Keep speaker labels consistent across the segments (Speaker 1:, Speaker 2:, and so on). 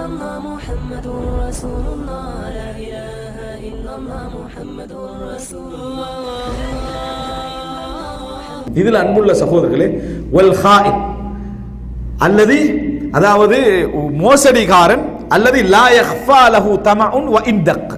Speaker 1: الله محمد رسول الله لا إله إلا الله محمد رسول الله
Speaker 2: இதில் அன்புள்ள சகோதரர்களே வல் ஹாயின் அல்லது அதாவது மோசடிகாரன் அல்லது லா யஹ்ஃபா லஹு தமஉன் வ இன்தக்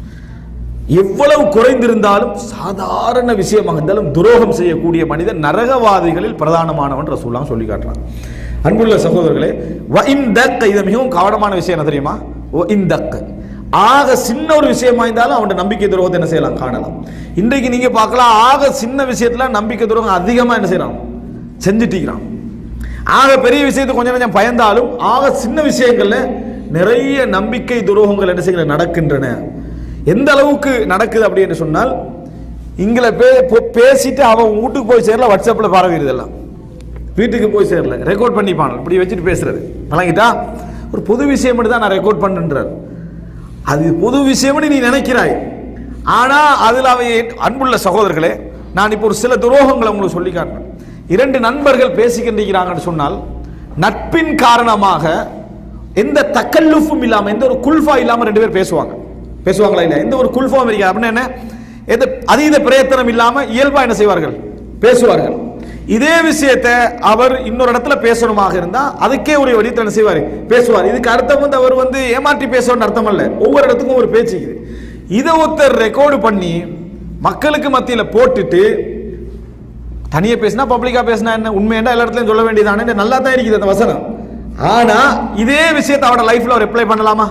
Speaker 2: எவ்வளவு குறைந்திருந்தாலும் சாதாரண விஷயமாக இருந்தாலும் துரோகம் செய்யக்கூடிய மனிதன் நரகவாதிகளில் பிரதானமானவன் ரசூல்லாம் சொல்லி காட்டுறான் அன்புள்ள சகோதரர்களே வ இன்தக் இது மிகவும் கவனமான விஷயம் என்ன தெரியுமா வ இன்தக் ஆக சின்ன ஒரு விஷயமா இருந்தாலும் அவன் நம்பிக்கை துரோகத்தை என்ன செய்யலாம் காணலாம் இன்றைக்கு நீங்க பார்க்கலாம் ஆக சின்ன விஷயத்துல நம்பிக்கை துரோகம் அதிகமா என்ன செய்யறான் செஞ்சுட்டிக்கிறான் ஆக பெரிய விஷயத்தை கொஞ்சம் கொஞ்சம் பயந்தாலும் ஆக சின்ன விஷயங்கள்ல நிறைய நம்பிக்கை துரோகங்கள் என்ன செய்கிற நடக்கின்றன எந்த அளவுக்கு நடக்குது அப்படின்னு சொன்னால் இங்களை பே போ- பேசிட்டு அவன் வீட்டுக்கு போய் சேரல வாட்ஸ்அப்பில் பரவிடுது எல்லாம் வீட்டுக்கு போய் சேரல ரெக்கார்ட் பண்ணிப்பான் இப்படி வச்சுட்டு பேசுறது வழங்கிட்டா ஒரு பொது விஷயம் மட்டும் தான் நான் ரெக்கார்ட் பண்ணுன்றார் அது பொது விஷயம்னு நீ நினைக்கிறாய் ஆனா அதுல அவை அன்புள்ள சகோதரர்களே நான் இப்போ ஒரு சில துரோகங்களை உங்களுக்கு சொல்லி காட்டுறேன் இரண்டு நண்பர்கள் பேசிக்கின்றிருக்கிறாங்கன்னு சொன்னால் நட்பின் காரணமாக எந்த தக்கல்லுஃபும் இல்லாம எந்த ஒரு குல்ஃபா இல்லாம ரெண்டு பேர் பேசுவாங்க பேசுவாங்களா இல்ல எந்த ஒரு குல்ஃபாவும் இருக்காது அப்படின்னா என்ன எந்த அதீத பிரயத்தனம் இல்லாம இயல்பா என்ன செய்வார்கள் பேசுவார்கள் இதே விஷயத்தை அவர் இன்னொரு இடத்துல பேசணுமாக இருந்தா அதுக்கே ஒரு வடிவத்தில் என்ன செய்வார் பேசுவார் இதுக்கு அர்த்தம் வந்து அவர் வந்து ஏமாற்றி பேசணும்னு அர்த்தம் அல்ல ஒவ்வொரு இடத்துக்கும் ஒரு பேச்சு இருக்குது இதை ஒருத்தர் ரெக்கார்டு பண்ணி மக்களுக்கு மத்தியில போட்டுட்டு தனியா பேசினா பப்ளிக்கா பேசினா என்ன உண்மையா எல்லா இடத்துலயும் சொல்ல வேண்டியதானே நல்லா தான் இருக்குது அந்த வசனம் ஆனா இதே விஷயத்தை அவரோட லைஃப்ல அவர் அப்ளை பண்ணலாமா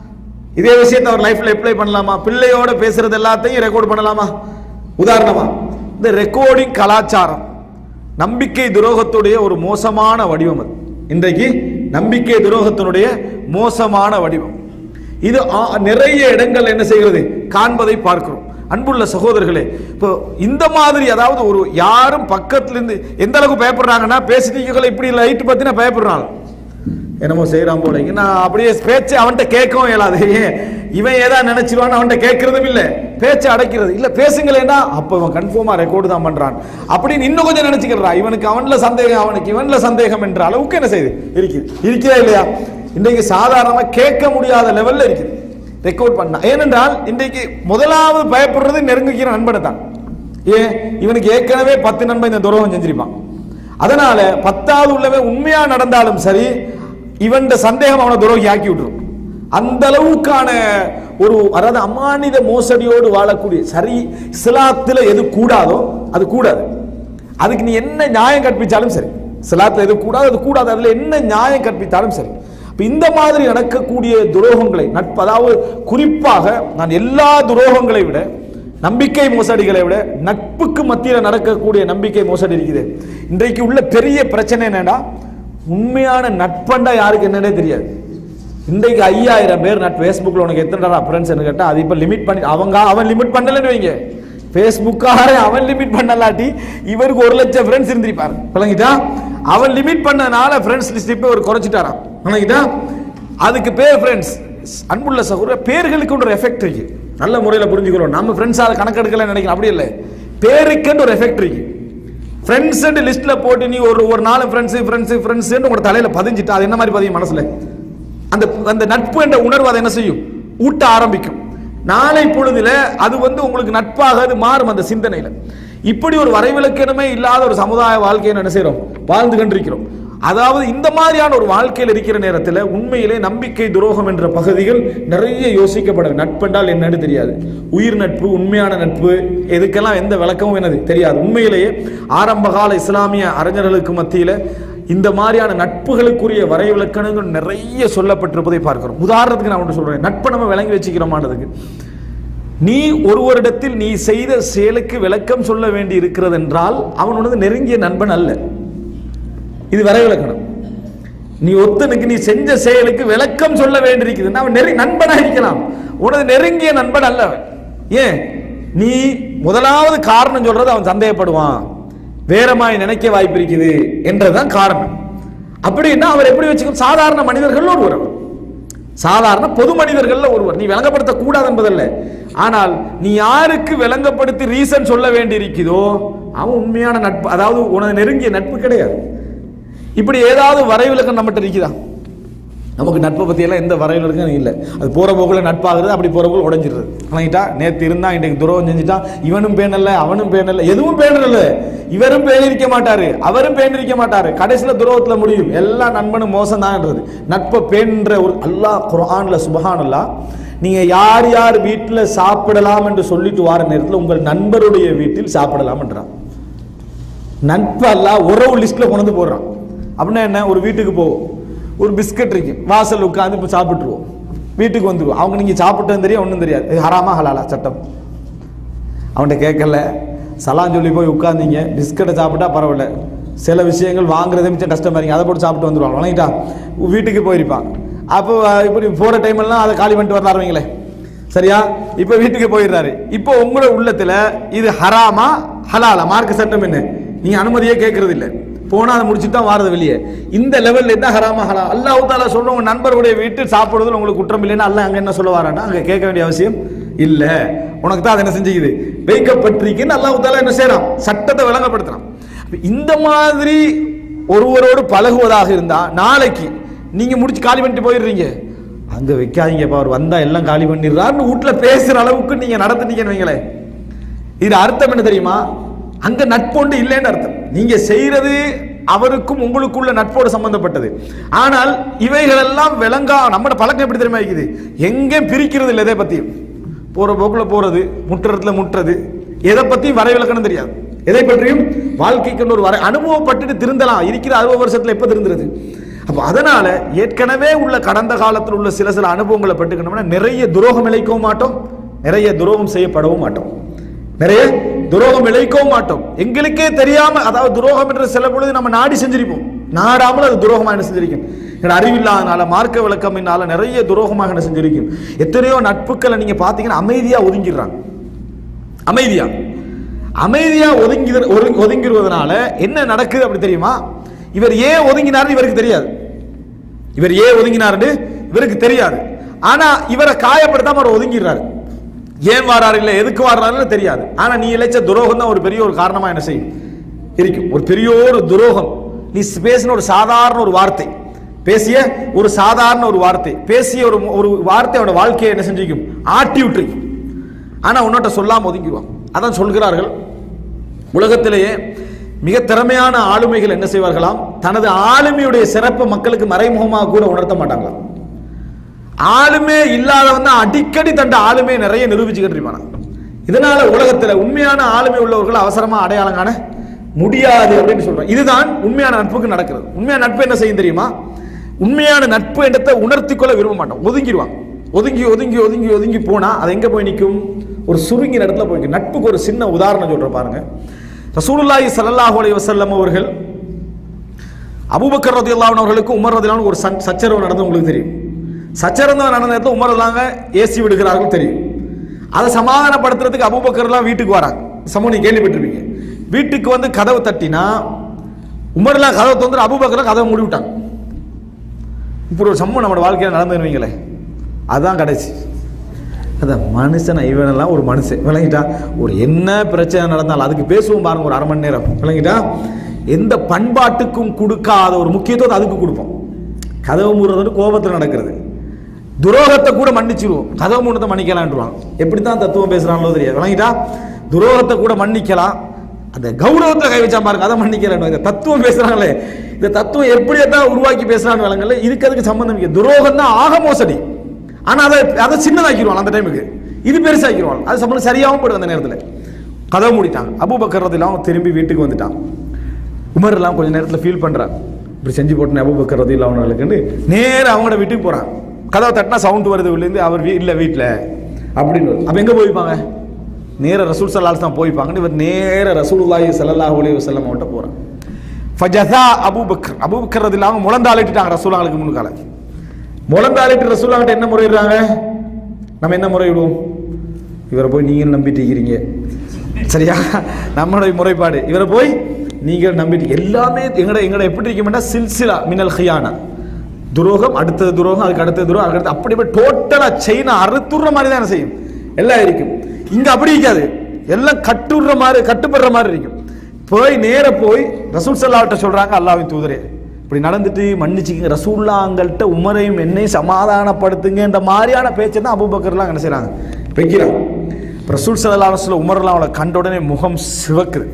Speaker 2: இதே விஷயத்தை அவர் லைஃப்ல அப்ளை பண்ணலாமா பிள்ளையோட பேசுறது எல்லாத்தையும் ரெக்கார்ட் பண்ணலாமா உதாரணமா இந்த ரெக்கார்டிங் கலாச்சாரம் நம்பிக்கை துரோகத்துடைய ஒரு மோசமான வடிவம் அது இன்றைக்கு நம்பிக்கை துரோகத்தினுடைய மோசமான வடிவம் இது ஆ- நிறைய இடங்கள் என்ன செய்கிறது காண்பதை பார்க்கிறோம் அன்புள்ள சகோதரர்களே இப்போ இந்த மாதிரி அதாவது ஒரு யாரும் பக்கத்துல இருந்து எந்த அளவுக்கு பயப்படுறாங்கன்னா பேசிட்டீங்களா இப்படி லைட் பத்தினா பயப்படுறாங்க என்னமோ செய்யறான் போல இங்க நான் அப்படியே பேச்சு அவன்கிட்ட கேட்கவும் இயலாது ஏன் இவன் ஏதா நினைச்சிருவான்னு அவன்கிட்ட கேட்கறதும் இல்ல பேச்சை அடைக்கிறது இல்ல பேசுங்களேன்னா அப்ப இவன் கன்ஃபார்மா ரெக்கார்டு தான் பண்றான் அப்படின்னு இன்னும் கொஞ்சம் நினைச்சுக்கிறா இவனுக்கு அவன்ல சந்தேகம் அவனுக்கு இவன்ல சந்தேகம் என்ற அளவுக்கு என்ன செய்யுது இருக்குது இருக்குதா இல்லையா இன்றைக்கு சாதாரணமா கேட்க முடியாத லெவல்ல இருக்குது ரெக்கார்ட் பண்ணா ஏனென்றால் இன்றைக்கு முதலாவது பயப்படுறது நெருங்குகிற நண்பனை தான் ஏன் இவனுக்கு ஏற்கனவே பத்து நண்பன் இந்த துரோகம் செஞ்சிருப்பான் அதனால பத்தாவது உள்ளவன் உண்மையா நடந்தாலும் சரி இவன் சந்தேகம் அவனை துரோகி ஆக்கி விட்டுரும் அந்த அளவுக்கான ஒரு அதாவது அமானித மோசடியோடு வாழக்கூடிய சரி இஸ்லாத்துல எது கூடாதோ அது கூடாது அதுக்கு நீ என்ன நியாயம் கற்பிச்சாலும் சரி சிலாத்துல எது கூடாது அது கூடாது அதுல என்ன நியாயம் கற்பித்தாலும் சரி இப்ப இந்த மாதிரி நடக்கக்கூடிய துரோகங்களை நட்பு அதாவது குறிப்பாக நான் எல்லா துரோகங்களை விட நம்பிக்கை மோசடிகளை விட நட்புக்கு மத்தியில் நடக்கக்கூடிய நம்பிக்கை மோசடி இருக்குது இன்றைக்கு உள்ள பெரிய பிரச்சனை என்னன்னா உண்மையான நட்பண்டா யாருக்கு என்னன்னே தெரியாது இன்றைக்கு ஐயாயிரம் பேர் நான் ஃபேஸ்புக்கில் உனக்கு எத்தனை ஃப்ரெண்ட்ஸ் கேட்டால் அது இப்போ லிமிட் பண்ணி அவங்க அவன் லிமிட் பண்ணலன்னு வைங்க ஃபேஸ்புக்கார அவன் லிமிட் பண்ணலாட்டி இவருக்கு ஒரு லட்சம் ஃப்ரெண்ட்ஸ் இருந்திருப்பார் விளங்கிட்டா அவன் லிமிட் பண்ணனால ஃப்ரெண்ட்ஸ் லிஸ்ட் இப்போ ஒரு குறைச்சிட்டாராம் விளங்கிட்டா அதுக்கு பேர் ஃப்ரெண்ட்ஸ் அன்புள்ள சகோதரர் பேர்களுக்கு ஒரு எஃபெக்ட் இருக்கு நல்ல முறையில் புரிஞ்சுக்கிறோம் நம்ம ஃப்ரெண்ட்ஸ் அதை கணக்கெடுக்கல நினைக்கிறோம் அப்படி இல்லை பேருக்குன்னு ஒரு எஃபெக்ட் இருக்கு ஃப்ரெண்ட்ஸ் லிஸ்ட்ல போட்டு நீ ஒரு ஒரு நாலு ஃப்ரெண்ட்ஸ் ஃப்ரெண்ட்ஸ் ஃப்ரெண்ட்ஸ் உங்களோட தலையில பதிஞ்சிட்டு அது என்ன மாதிரி பதியும் மனசுல அந்த அந்த நட்பு என்ற உணர்வு அதை என்ன செய்யும் ஊட்ட ஆரம்பிக்கும் நாளை பொழுதுல அது வந்து உங்களுக்கு நட்பாக அது மாறும் அந்த சிந்தனையில இப்படி ஒரு வரைவிலக்கணமே இல்லாத ஒரு சமுதாய வாழ்க்கையை என்ன செய்றோம் வாழ்ந்து கொண்டிருக்கிறோம் அதாவது இந்த மாதிரியான ஒரு வாழ்க்கையில் இருக்கிற நேரத்தில் உண்மையிலே நம்பிக்கை துரோகம் என்ற பகுதிகள் நிறைய யோசிக்கப்பட நட்பென்றால் என்னன்னு தெரியாது உயிர் நட்பு உண்மையான நட்பு எதுக்கெல்லாம் எந்த விளக்கமும் என்னது தெரியாது உண்மையிலேயே ஆரம்பகால இஸ்லாமிய அறிஞர்களுக்கு மத்தியில் இந்த மாதிரியான நட்புகளுக்குரிய வரைவிலக்கணங்கள் நிறைய சொல்லப்பட்டிருப்பதை பார்க்கிறோம் உதாரணத்துக்கு நான் ஒன்று சொல்றேன் நட்பை நம்ம விளங்கி வச்சுக்கிறோமானதுக்கு நீ ஒருவரிடத்தில் நீ செய்த செயலுக்கு விளக்கம் சொல்ல வேண்டி இருக்கிறது என்றால் அவன் உனது நெருங்கிய நண்பன் அல்ல இது வரைவிலக்கணம் நீ ஒருத்தனுக்கு நீ செஞ்ச செயலுக்கு விளக்கம் சொல்ல வேண்டியிருக்குதுன்னா அவன் நெரு நண்பனா இருக்கலாம் உனது நெருங்கிய நண்பன் அல்ல அவன் ஏன் நீ முதலாவது காரணம் சொல்றது அவன் சந்தேகப்படுவான் வேறமாய் நினைக்க வாய்ப்பு இருக்குது என்றதுதான் காரணம் அப்படின்னா அவர் எப்படி வச்சுக்கணும் சாதாரண மனிதர்கள் ஒருவர் அவர் சாதாரண பொது மனிதர்கள்ல ஒருவர் நீ விளங்கப்படுத்த கூடாது என்பதல்ல ஆனால் நீ யாருக்கு விளங்கப்படுத்தி ரீசன் சொல்ல வேண்டி இருக்குதோ அவன் உண்மையான நட்பு அதாவது உனது நெருங்கிய நட்பு கிடையாது இப்படி ஏதாவது வரைவிலக்கம் நம்மகிட்ட இருக்குதா நமக்கு நட்பை பற்றியெல்லாம் எந்த வரையலுக்கும் இல்லை அது போகிற போக்கில் நட்பாகுது அப்படி போகிற போக்கில் உடஞ்சிருது வணங்கிட்டா நேற்று இருந்தா இன்றைக்கு துரோகம் செஞ்சுட்டான் இவனும் பேணல அவனும் பேணல எதுவும் பேணல இவரும் பேணிருக்க மாட்டாரு அவரும் பேணிருக்க மாட்டாரு கடைசியில் துரோகத்தில் முடியும் எல்லா நண்பனும் மோசம் தான்ன்றது நட்பை பேணுன்ற ஒரு அல்லாஹ் குர்ஆன்ல சுபஹானல்லாஹ் நீங்க யார் யார் வீட்டில் சாப்பிடலாம் என்று சொல்லிட்டு வார நேரத்தில் உங்கள் நண்பருடைய வீட்டில் சாப்பிடலாம் என்றான் நட்பெல்லாம் உறவு லிஸ்ட்ல கொண்டு வந்து போடுறான் அப்படின்னா என்ன ஒரு வீட்டுக்கு போவோம் ஒரு பிஸ்கட் இருக்கு வாசல் உட்காந்து இப்போ சாப்பிட்டுருவோம் வீட்டுக்கு வந்துருவோம் அவங்க நீங்க சாப்பிட்டதும் தெரியும் ஒன்றும் தெரியாது இது ஹராமா ஹலாலா சட்டம் அவன்கிட்ட கேட்கல சலான் சொல்லி போய் உட்காந்தீங்க பிஸ்கட்டை சாப்பிட்டா பரவாயில்ல சில விஷயங்கள் வாங்குறதே மிச்சம் கஷ்டமா இருக்கு அதை போட்டு சாப்பிட்டு வந்துருவாங்க வணங்கிட்டா வீட்டுக்கு போயிருப்பான் அப்போ அஹ், இப்படி போகிற டைம் எல்லாம் அதை காலி பண்ணிட்டு வர்றாருவீங்களே சரியா இப்போ வீட்டுக்கு போயிடுறாரு இப்போ உங்களோட உள்ளத்துல இது ஹராமா ஹலாலா மார்க்க சட்டம் என்ன நீங்க அனுமதியே கேட்கறது இல்ல போனா அதை முடிச்சுட்டு தான் வாரது வெளியே இந்த லெவல்ல என்ன ஹராமா ஹலா அல்லாஹ் தாலா சொல்ற உங்க நண்பருடைய வீட்டு சாப்பிடுறதுல உங்களுக்கு குற்றம் இல்லைன்னா அல்லாஹ் அங்க என்ன சொல்ல வாரான்னா அங்க கேட்க வேண்டிய அவசியம் இல்ல உனக்கு தான் அது என்ன செஞ்சுக்குது வைக்கப்பட்டிருக்குன்னு அல்லாஹ் தாலா என்ன செய்யறான் சட்டத்தை விளங்கப்படுத்துறான் அப்ப இந்த மாதிரி ஒருவரோடு பழகுவதாக இருந்தா நாளைக்கு நீங்க முடிச்சு காலி பண்ணிட்டு போயிடுறீங்க அங்க வைக்காதீங்கப்பா அவர் வந்தா எல்லாம் காலி பண்ணிடுறாருன்னு வீட்டுல பேசுற அளவுக்கு நீங்க நடத்துனீங்கன்னு வைங்களேன் இது அர்த்தம் என்ன தெரியுமா அங்க நட்பொண்டு இல்லைன்னு அர்த்தம் நீங்க செய்யறது அவருக்கும் உங்களுக்குள்ள நட்போடு சம்பந்தப்பட்டது ஆனால் இவைகள் எல்லாம் விளங்கா நம்மட பழக்கம் எப்படி தெரியுமா இருக்குது எங்கே பிரிக்கிறது இல்லை எதை பத்தியும் போற போக்குல போறது முட்டுறதுல முட்டுறது எதை பத்தியும் வரைவிலக்கணம் தெரியாது எதை பற்றியும் வாழ்க்கைக்கு ஒரு வரை அனுபவப்பட்டுட்டு திருந்தலாம் இருக்கிற அறுபது வருஷத்துல எப்ப திருந்துறது அப்ப அதனால ஏற்கனவே உள்ள கடந்த காலத்தில் உள்ள சில சில அனுபவங்களை பட்டுக்கணும்னா நிறைய துரோகம் இழைக்கவும் மாட்டோம் நிறைய துரோகம் செய்யப்படவும் மாட்டோம் நிறைய துரோகம் இழைக்கவும் மாட்டோம் எங்களுக்கே தெரியாம அதாவது துரோகம் என்ற சில பொழுது நம்ம நாடி செஞ்சிருப்போம் நாடாமல் அது துரோகமாக என்ன செஞ்சிருக்கும் எங்களோட அறிவில்லாதனால மார்க்க விளக்கமினால நிறைய துரோகமாக என்ன செஞ்சிருக்கும் எத்தனையோ நட்புக்களை நீங்க பாத்தீங்கன்னா அமைதியா ஒதுங்கிடுறாங்க அமைதியா அமைதியா ஒதுங்கி ஒதுங்கி- ஒதுங்கிடுவதனால என்ன நடக்குது அப்படி தெரியுமா இவர் ஏன் ஒதுங்கினார்னு இவருக்கு தெரியாது இவர் ஏன் ஒதுங்கினார்னு இவருக்கு தெரியாது ஆனா இவரை காயப்படுத்தாம அவர் ஒதுங்கிடுறாரு ஏன் வாராரு இல்ல எதுக்கு வாராருன்னு தெரியாது ஆனா நீ இழைச்ச துரோகம் தான் ஒரு பெரிய ஒரு காரணமா என்ன செய்யும் இருக்கும் ஒரு பெரிய ஒரு துரோகம் நீ பேசின ஒரு சாதாரண ஒரு வார்த்தை பேசிய ஒரு சாதாரண ஒரு வார்த்தை பேசிய ஒரு ஒரு வார்த்தையோட வாழ்க்கையை என்ன செஞ்சிருக்கும் ஆட்டி விட்டுருக்கும் ஆனா உன்னோட்ட சொல்லாம ஒதுங்கிடுவான் அதான் சொல்கிறார்கள் உலகத்திலேயே மிக திறமையான ஆளுமைகள் என்ன செய்வார்களாம் தனது ஆளுமையுடைய சிறப்பை மக்களுக்கு மறைமுகமாக கூட உணர்த்த மாட்டாங்களாம் ஆளுமே இல்லாதவன் தான் அடிக்கடி தண்ட ஆளுமையை நிறைய நிரூபிச்சுக்கிட்டு இருப்பானா இதனால உலகத்துல உண்மையான ஆளுமை உள்ளவர்கள் அவசரமா அடையாளம் காண முடியாது அப்படின்னு சொல்றோம் இதுதான் உண்மையான நட்புக்கு நடக்கிறது உண்மையான நட்பு என்ன செய்யும் தெரியுமா உண்மையான நட்பு இடத்தை உணர்த்தி கொள்ள விரும்ப மாட்டோம் ஒதுங்கிடுவான் ஒதுங்கி ஒதுங்கி ஒதுங்கி ஒதுங்கி போனா அது எங்க போய் நிற்கும் ஒரு சுருங்கின இடத்துல போய் நிக்கும். நட்புக்கு ஒரு சின்ன உதாரணம் சொல்றேன் பாருங்க ரசூலுல்லாஹி ஸல்லல்லாஹு அலைஹி வஸல்லம் அவர்கள் அபூபக்கர் ரதியல்லாஹு அவர்களுக்கு உமர் ரதியல்லாஹு ஒரு சன்- சச்சரவு நடந்து உங்களுக்கு தெரியும் சச்சரவு நடந்த நேரத்தில் உமர் ரதியல்லாஹு ஏசி விடுகிறார்கள் தெரியும் அதை சமாதானப்படுத்துறதுக்கு அபூபக்கர்லாம் வீட்டுக்கு வராங்க சமூக நீ கேள்விப்பட்டிருப்பீங்க வீட்டுக்கு வந்து கதவு தட்டினா உமர்லாம் கதவை தந்துட்டு அபூபக்கர்லாம் கதவை மூடி விட்டாங்க இப்படி ஒரு சம்பவம் நம்ம வாழ்க்கையில் நடந்துருவீங்களே அதுதான் கடைசி அதான் மனுஷன் இவனெல்லாம் ஒரு மனுஷன் விளங்கிட்டா ஒரு என்ன பிரச்சனை நடந்தாலும் அதுக்கு பேசுவோம் பாருங்க ஒரு அரை மணி நேரம் விளங்கிட்டா எந்த பண்பாட்டுக்கும் கொடுக்காத ஒரு முக்கியத்துவத்தை அதுக்கு கொடுப்போம் கதவு மூடுறது கோபத்தில் நடக்கிறது துரோகத்தை கூட மன்னிச்சிருவோம் கதவு மூணத்தை மன்னிக்கலான்றான் எப்படி தான் தத்துவம் பேசுறாங்களோ தெரியாது விளங்கிட்டா துரோகத்தை கூட மன்னிக்கலாம் அந்த கௌரவத்தை கை வச்சா பாருங்க அதை மன்னிக்கலாம் இந்த தத்துவம் பேசுறாங்களே இந்த தத்துவம் எப்படியே தான் உருவாக்கி பேசுறான்னு விளங்கல இதுக்கு அதுக்கு சம்பந்தம் இல்லை துரோகம் தான் ஆக மோசடி ஆனா அதை அதை சின்னதாக்கிடுவாங்க அந்த டைமுக்கு இது பெருசாக்கிடுவாங்க அது சம்பளம் சரியாகவும் போயிடும் அந்த நேரத்தில் கதவு மூடிட்டாங்க அபூபக்கர் ரதிலாம் திரும்பி வீட்டுக்கு வந்துட்டான் உமர் எல்லாம் கொஞ்ச நேரத்தில் ஃபீல் பண்றாங்க இப்படி செஞ்சு போட்டேன் அபூபக்கர் ரதியில் அவனுங்களுக்குன்னு நேரா அவங்களோட வீட்டுக்கு போறாங்க கதவை தட்டினா சவுண்ட் வருது உள்ளேருந்து அவர் வீ இல்லை வீட்டில் அப்படின்னு வருது. அப்ப எங்க போய்ப்பாங்க நேர ரசூல் சல்லாஸ் தான் போய்ப்பாங்கன்னு இவர் நேர ரசூலுல்லாஹி ஸல்லல்லாஹு அலைஹி வஸல்லம் அவன்கிட்ட போறாங்க ஃபஜஸா அபூபக்கர் அபூபக்கர் ரதியில் அவங்க முழந்தாளிட்டுட்டாங்க ரசூலாங்களுக்கு முன்னுக்கால முழந்தாளிட்டு ரசூலாங்கிட்ட என்ன முறையிடுறாங்க நம்ம என்ன முறையிடுவோம் இவரை போய் நீங்கள் நம்பிட்டு இருக்கிறீங்க சரியா நம்மளுடைய முறைப்பாடு இவரை போய் நீங்கள் நம்பிட்டு எல்லாமே எங்கட எங்கட எப்படி இருக்க சில்சிலா மினல் ஹியானா துரோகம் அடுத்தது துரோகம் அதுக்கு அடுத்தது துரோகம் அதுக்கு அடுத்து அப்படி டோட்டலா செயினை அறுத்துடுற மாதிரி தான் செய்யும் எல்லாம் இருக்கும் இங்க அப்படி இருக்காது எல்லாம் கட்டுடுற மாதிரி கட்டுப்படுற மாதிரி இருக்கும் போய் நேர போய் ரசூல் சல்லாவிட்ட சொல்றாங்க அல்லாவின் தூதரே இப்படி நடந்துட்டு மன்னிச்சுங்க ரசூல்லாங்கள்ட்ட உமரையும் என்னையும் சமாதானப்படுத்துங்கன்ற மாதிரியான பேச்சை தான் அபூபக்கர்லாம் என்ன செய்கிறாங்க வைக்கிறாங்க ரசூல் சல்லா அலுவலம் உமர்லாம் அவளை கண்ட உடனே முகம் சிவக்குது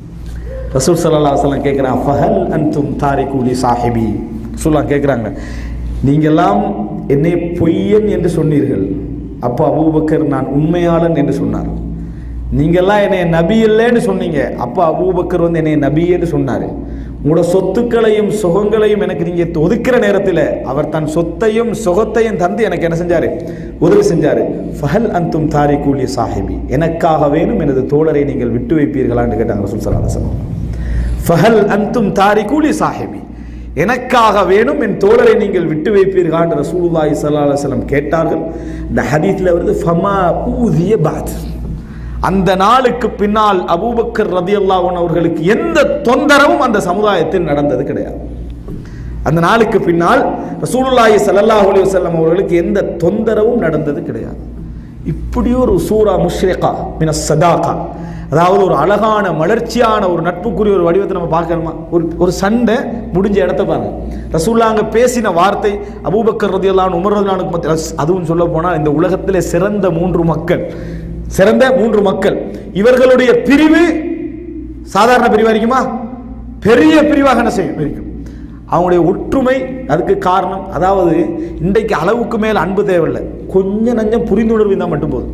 Speaker 2: ரசூல் சல்லா அலுவலம் கேட்குறான் ஃபஹல் அன்தும் தாரிகூலி சாஹிபி ரசூல்லாம் கேட்குறாங்க நீங்கெல்லாம் என்னை பொய்யன் என்று சொன்னீர்கள் அப்போ அபூபக்கர் நான் உண்மையாளன் என்று சொன்னார் நீங்கெல்லாம் என்னை நபி இல்லைன்னு சொன்னீங்க அப்போ அபூபக்கர் வந்து என்னை நபியேன்னு சொன்னார் உங்களோட சொத்துக்களையும் சுகங்களையும் எனக்கு நீங்க ஒதுக்கிற நேரத்தில் அவர் தன் சொத்தையும் சுகத்தையும் தந்து எனக்கு என்ன செஞ்சாரு உதவி செஞ்சாரு ஃபஹல் அந்தும் தாரிகூலி சாஹிபி எனக்காக வேணும் எனது தோழரை நீங்கள் விட்டு வைப்பீர்களான்னு கேட்டாங்க ரசூல் ஸல்லல்லாஹு அலைஹி வஸல்லம் ஃபஹல் அந்தும் தாரிகூலி சாஹிபி எனக்காக வேணும் என் தோழரை நீங்கள் விட்டு வைப்பீர்களா என்று ரசூலுல்லாஹி ஸல்லல்லாஹு அலைஹி வஸல்லம் கேட்டார்கள் இந்த ஹதீஸ்ல வருது ஃபமா ஊதிய பாத் அந்த நாளுக்கு பின்னால் அபூபக்கர் ரதியல்லாஹு அன்ஹு அவர்களுக்கு எந்த தொந்தரவும் அந்த சமுதாயத்தில் நடந்தது கிடையாது அந்த நாளுக்கு பின்னால் ரசூலுல்லாஹி ஸல்லல்லாஹு அலைஹி வஸல்லம் அவர்களுக்கு எந்த தொந்தரவும் நடந்தது கிடையாது இப்படி ஒரு சூரா முஷ்ரிகா மின சதாகா அதாவது ஒரு அழகான மலர்ச்சியான ஒரு நட்புக்குரிய ஒரு வடிவத்தை நம்ம பார்க்கணுமா ஒரு ஒரு சண்டை முடிஞ்ச இடத்த பாருங்க ரசூல்லா அங்க பேசின வார்த்தை அபூபக்கர் ரதியல்லான் உமர் ரதியல்லானுக்கு மத்திய அதுவும் சொல்ல போனால் இந்த உலகத்திலே சிறந்த மூன்று மக்கள் சிறந்த மூன்று மக்கள் இவர்களுடைய பிரிவு சாதாரண பிரிவா இருக்குமா பெரிய பிரிவாக என்ன செய்யும் இருக்கும் அவங்களுடைய ஒற்றுமை அதுக்கு காரணம் அதாவது இன்றைக்கு அளவுக்கு மேல் அன்பு தேவையில்லை கொஞ்சம் நஞ்சம் புரிந்துணர்வு இருந்தால் மட்டும் போதும்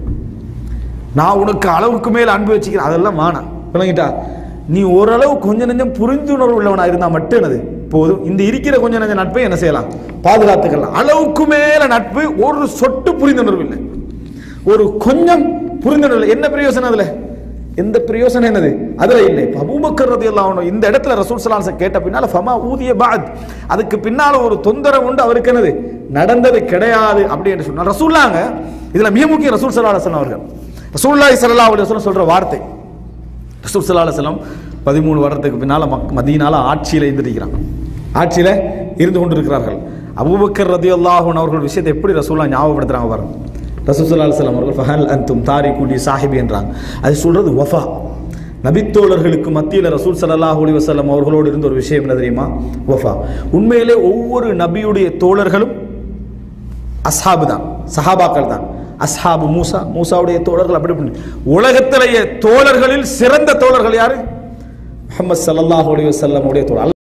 Speaker 2: நான் உனக்கு அளவுக்கு மேல் அன்பு வச்சுக்கிறேன் அதெல்லாம் வேணாம் விளங்கிட்டா நீ ஓரளவு கொஞ்சம் நஞ்சம் புரிந்துணர்வு உள்ளவனா இருந்தா மட்டும் என்னது போதும் இந்த இருக்கிற கொஞ்சம் நஞ்சம் நட்பை என்ன செய்யலாம் பாதுகாத்துக்கலாம் அளவுக்கு மேல நட்பு ஒரு சொட்டு புரிந்துணர்வு இல்லை ஒரு கொஞ்சம் புரிந்துணர்வு இல்லை. என்ன பிரயோசனம் அதுல எந்த பிரயோசனம் என்னது அதுல இல்லை இப்ப அபூபக்கர் ரதியல்லாஹு அன்ஹு இந்த இடத்துல ரசூல் ஸல்லல்லாஹு அலைஹி வஸல்லம் கேட்ட பின்னால ஃபமா ஊதிய பாத் அதுக்கு பின்னால ஒரு தொந்தரவு உண்டு அவருக்கு என்னது நடந்தது கிடையாது அப்படி என்று சொன்னார் ரசூல்லாங்க இதுல மிக முக்கிய ரசூல் ஸல்லல்லாஹு அலைஹி வஸல்லம் அவர்கள் ரசூலுல்லாஹி ஸல்லல்லாஹு அலைஹி வஸல்லம் சொல்ற வார்த்தை ரசூல் ஸல்லல்லாஹு அலைஹி வஸல்லம் பதிமூணு வருடத்துக்கு பின்னால மக் மதீனால ஆட்சியில இருந்திருக்கிறாங்க ஆட்சியில இருந்து கொண்டிருக்கிறார்கள் அபூபக்கர் ரதியல்லாஹு அன்ஹு அவர்கள் விஷயத்தை எப்படி ரசூல்லா ஞாபகப்படுத்துறாங்க பாருங்க ரசூல் ஸல்லல்லாஹு அலைஹி வஸல்லம் அவர்கள் ஃபஹல் அன்தும் தாரிகுலி சாஹிபி என்றாங்க அது சொல்றது வஃபா நபித்தோழர்களுக்கு மத்தியில் ரசூல் ஸல்லல்லாஹு அலைஹி வஸல்லம் அவர்களோடு இருந்த ஒரு விஷயம் என்ன தெரியுமா வஃபா உண்மையிலே ஒவ்வொரு நபியுடைய தோழர்களும் அஸ்ஹாபு தான் சஹாபாக்கள் தான் அஸ்ஹாபு மூசா மூசாவுடைய தோழர்கள் அப்படி இப்படி உலகத்திலேயே தோழர்களில் சிறந்த தோழர்கள் யாரு முஹம்மது ஸல்லல்லாஹு அலைஹி வஸல்லம் உடைய தோழர்